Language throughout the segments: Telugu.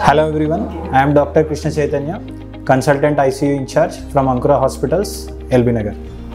Hello everyone, I am Dr. Krishna Chaitanya, consultant ICU in charge from Ankura Hospitals, LB Nagar.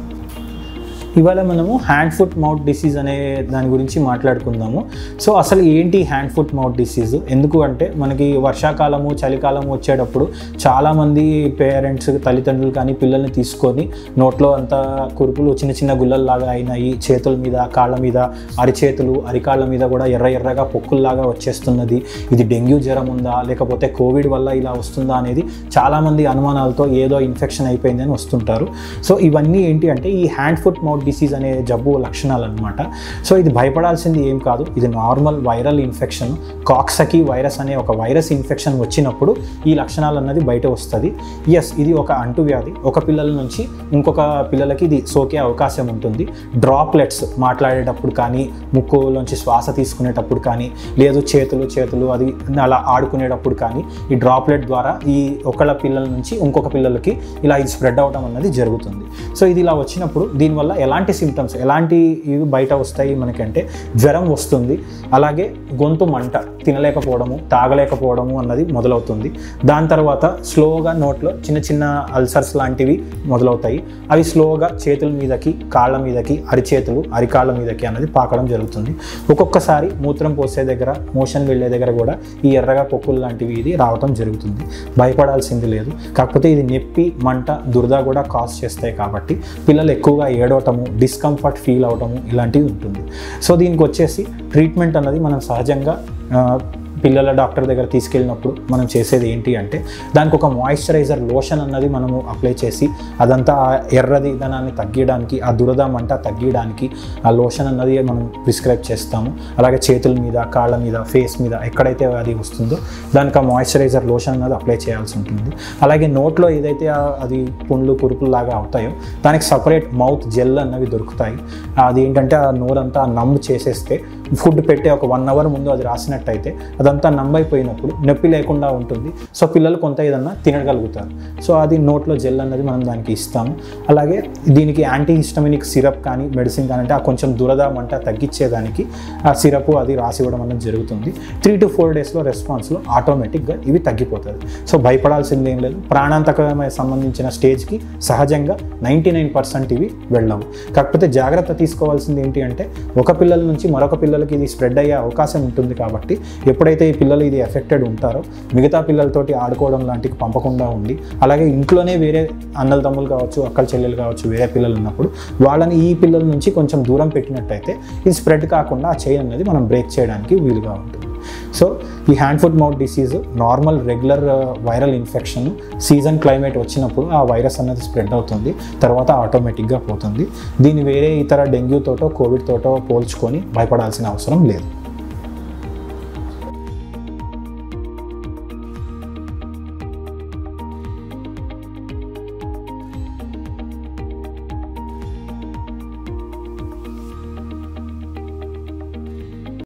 ఇవాళ మనము హ్యాండ్ ఫుట్ మౌత్ డిసీజ్ అనే దాని గురించి మాట్లాడుకుందాము సో అసలు ఏంటి హ్యాండ్ ఫుట్ మౌత్ డిసీజ్ ఎందుకు అంటే మనకి వర్షాకాలము చలికాలము వచ్చేటప్పుడు చాలామంది పేరెంట్స్ తల్లిదండ్రులు కానీ పిల్లల్ని తీసుకొని నోట్లో అంతా కురుపులు చిన్న చిన్న గుల్లల్లాగా అయినాయి చేతుల మీద కాళ్ళ మీద అరిచేతులు అరికాళ్ళ మీద కూడా ఎర్ర ఎర్రగా పొక్కుల్లాగా వచ్చేస్తున్నది ఇది డెంగ్యూ జ్వరం ఉందా లేకపోతే కోవిడ్ వల్ల ఇలా వస్తుందా అనేది చాలామంది అనుమానాలతో ఏదో ఇన్ఫెక్షన్ అయిపోయిందని వస్తుంటారు సో ఇవన్నీ ఏంటి అంటే ఈ హ్యాండ్ ఫుట్ మౌత్ డిసీజ్ అనే జబ్బు లక్షణాలు అనమాట సో ఇది భయపడాల్సింది ఏం కాదు ఇది normal viral infection coxsackie virus అనే ఒక వైరస్ ఇన్ఫెక్షన్ వచ్చినప్పుడు ఈ లక్షణాలు అన్నది బయట వస్తుంది ఎస్ ఇది ఒక అంటువ్యాధి ఒక పిల్లల నుంచి ఇంకొక పిల్లలకి ఇది సోకే అవకాశం ఉంటుంది డ్రాప్లెట్స్ మాట్లాడేటప్పుడు కానీ ముక్కులోంచి శ్వాస తీసుకునేటప్పుడు కానీ లేదు చేతులు చేతులు అది అలా ఆడుకునేటప్పుడు కానీ ఈ డ్రాప్లెట్ ద్వారా ఈ ఒకళ్ళ పిల్లల నుంచి ఇంకొక పిల్లలకి ఇలా ఇది స్ప్రెడ్ అవడం అన్నది జరుగుతుంది సో ఇది ఇలా వచ్చినప్పుడు దీనివల్ల ఎలాంటి సిమ్టమ్స్ ఎలాంటి ఇవి బయట వస్తాయి మనకంటే జ్వరం వస్తుంది అలాగే గొంతు మంట తినలేకపోవడము తాగలేకపోవడము అన్నది మొదలవుతుంది దాని తర్వాత స్లోగా నోట్లో చిన్న చిన్న అల్సర్స్ లాంటివి మొదలవుతాయి అవి స్లోగా చేతుల మీదకి కాళ్ళ మీదకి అరిచేతులు అరికాళ్ళ మీదకి అన్నది పాకడం జరుగుతుంది ఒక్కొక్కసారి మూత్రం పోసే దగ్గర మోషన్ వెళ్ళే దగ్గర కూడా ఈ ఎర్రగా పొక్కులు లాంటివి ఇది రావటం జరుగుతుంది భయపడాల్సింది లేదు కాకపోతే ఇది నొప్పి మంట దురద కూడా కాజ్ చేస్తాయి కాబట్టి పిల్లలు ఎక్కువగా ఏడవటము డిస్కంఫర్ట్ ఫీల్ అవటము ఇలాంటివి ఉంటుంది సో దీనికి వచ్చేసి ట్రీట్మెంట్ అన్నది మనం సహజంగా ఆ, పిల్లల డాక్టర్ దగ్గర తీసుకెళ్ళినప్పుడు మనం చేసేది ఏంటి అంటే దానికి ఒక మాయిశ్చరైజర్ లోషన్ అన్నది మనము అప్లై చేసి అదంతా ఆ ఎర్రది ధనాన్ని తగ్గించడానికి ఆ దురద మంట తగ్గించడానికి ఆ లోషన్ అన్నది మనం ప్రిస్క్రైబ్ చేస్తాము అలాగే చేతుల మీద కాళ్ళ మీద ఫేస్ మీద ఎక్కడైతే అది వస్తుందో దానికి ఆ మాయిశ్చరైజర్ లోషన్ అన్నది అప్లై చేయాల్సి ఉంటుంది అలాగే నోట్లో ఏదైతే ఆ- అది పుండ్లు కురుపులు లాగా అవుతాయో దానికి సపరేట్ మౌత్ జెల్ అన్నవి దొరుకుతాయి అది ఏంటంటే ఆ నోరంతా నమ్ము చేసేస్తే ఫుడ్ పెట్టే ఒక వన్ అవర్ ముందు అది రాసినట్టయితే అదంతా నమ్మైపోయినప్పుడు నొప్పి లేకుండా ఉంటుంది సో పిల్లలు కొంత ఏదన్నా తినగలుగుతారు సో అది నోట్లో జెల్ అన్నది మనం దానికి ఇస్తాము అలాగే దీనికి యాంటీ హిస్టమినిక్ సిరప్ కానీ మెడిసిన్ కానీ అంటే ఆ కొంచెం దురద మంట తగ్గించేదానికి ఆ సిరప్ అది రాసి ఇవ్వడం అనేది జరుగుతుంది త్రీ టు ఫోర్ డేస్లో రెస్పాన్స్లో ఆటోమేటిక్గా ఇవి తగ్గిపోతుంది సో భయపడాల్సింది ఏం లేదు ప్రాణాంతకమైన సంబంధించిన స్టేజ్కి సహజంగా నైంటీ నైన్ పర్సెంట్ ఇవి వెళ్ళవు కాకపోతే జాగ్రత్త తీసుకోవాల్సింది ఏంటి అంటే ఒక పిల్లల నుంచి మరొక పిల్లలకి ఇది స్ప్రెడ్ అయ్యే అవకాశం ఉంటుంది కాబట్టి ఎప్పుడైతే ఈ పిల్లలు ఇది ఎఫెక్టెడ్ ఉంటారో మిగతా పిల్లలతోటి ఆడుకోవడం లాంటివి పంపకుండా ఉండి అలాగే ఇంట్లోనే వేరే అన్నల తమ్ములు కావచ్చు అక్కల చెల్లెలు కావచ్చు వేరే పిల్లలు ఉన్నప్పుడు వాళ్ళని ఈ పిల్లల నుంచి కొంచెం దూరం పెట్టినట్టయితే ఇది స్ప్రెడ్ కాకుండా ఆ చైన్ అనేది మనం బ్రేక్ చేయడానికి వీలుగా ఉంటుంది సో ఈ hand foot mouth disease normal regular viral infection season climate వచ్చినప్పుడు ఆ వైరస్ అనేది స్ప్రెడ్ అవుతుంది తర్వాత ఆటోమేటిక్గా పోతుంది దీన్ని వేరే ఇతర డెంగ్యూ తోటో కోవిడ్ తోటో పోల్చుకొని భయపడాల్సిన అవసరం లేదు